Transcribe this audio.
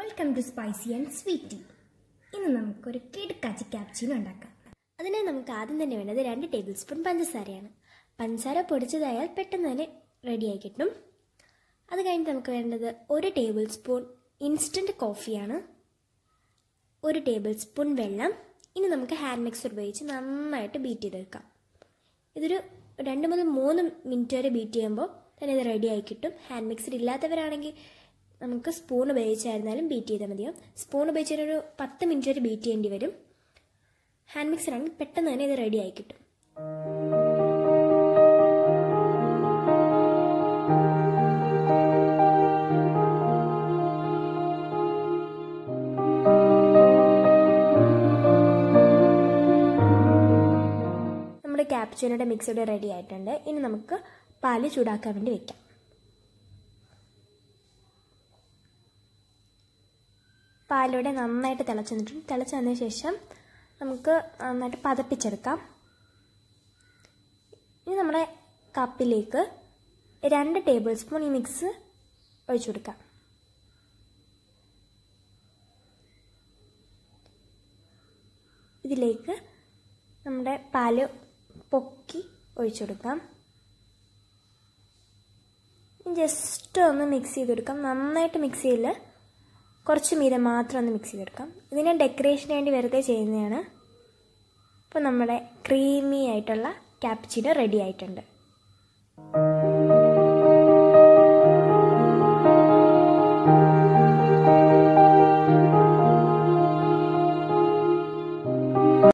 welcome to spicy and sweety ഇന്ന് നമുക്കൊരു കിടുക്കാച്ചി ക്യാപ്ചീനോ ഉണ്ടാക്കാം അതിനായി നമുക്ക് ആദ്യം തന്നെ വേണ്ടത് രണ്ട് ടേബിൾ സ്പൂൺ പഞ്ചസാരയാണ് പഞ്ചസാര പൊടിച്ചതായാൽ പെട്ടെന്ന് തന്നെ റെഡിയായി കിട്ടും അത് കഴിഞ്ഞിട്ട് നമുക്ക് വേണ്ടത് ഒരു ടേബിൾ സ്പൂൺ ഇൻസ്റ്റൻറ്റ് കോഫിയാണ് ഒരു ടേബിൾ സ്പൂൺ വെള്ളം ഇനി നമുക്ക് ഹാൻഡ് മിക്സർ ഉപയോഗിച്ച് നന്നായിട്ട് ബീറ്റ് ചെയ്തെടുക്കാം ഇതൊരു രണ്ട് മുതൽ മൂന്ന് മിനിറ്റ് വരെ ബീറ്റ് ചെയ്യുമ്പോൾ തന്നെ ഇത് റെഡി ആയി കിട്ടും ഹാൻഡ് മിക്സർ ഇല്ലാത്തവരാണെങ്കിൽ നമുക്ക് സ്പൂൺ ഉപയോഗിച്ചായിരുന്നാലും ബീറ്റ് ചെയ്താൽ മതിയാവും സ്പൂൺ ഉപയോഗിച്ച് ഒരു പത്ത് മിനിറ്റ് വരെ ബീറ്റ് ചെയ്യേണ്ടി വരും ഹാൻഡ് മിക്സർ ആണെങ്കിൽ പെട്ടെന്ന് തന്നെ ഇത് റെഡി ആയി കിട്ടും നമ്മുടെ ക്യാപ്ചൂനയുടെ മിക്സ് ഇവിടെ റെഡി ആയിട്ടുണ്ട് ഇനി നമുക്ക് പാല് ചൂടാക്കാൻ വേണ്ടി വെക്കാം പാലിവിടെ നന്നായിട്ട് തിളച്ച് വന്നിട്ടുണ്ട് തിളച്ച് വന്നതിന് ശേഷം നമുക്ക് നന്നായിട്ട് പതപ്പിച്ചെടുക്കാം ഇനി നമ്മുടെ കപ്പിലേക്ക് രണ്ട് ടേബിൾ സ്പൂൺ ഈ മിക്സ് ഒഴിച്ചു കൊടുക്കാം ഇതിലേക്ക് നമ്മുടെ പാല് പൊക്കി ഒഴിച്ചു കൊടുക്കാം ജസ്റ്റ് ഒന്ന് മിക്സ് ചെയ്തെടുക്കാം നന്നായിട്ട് മിക്സ് ചെയ്യില്ല കുറച്ച് മീതം മാത്രം ഒന്ന് മിക്സ് ചെയ്തെടുക്കാം ഇത് ഞാൻ ഡെക്കറേഷന് വേണ്ടി വെറുതെ ചെയ്യുന്നതാണ് അപ്പോൾ നമ്മുടെ ക്രീമി ആയിട്ടുള്ള ക്യാപ്ചിനോ റെഡി ആയിട്ടുണ്ട്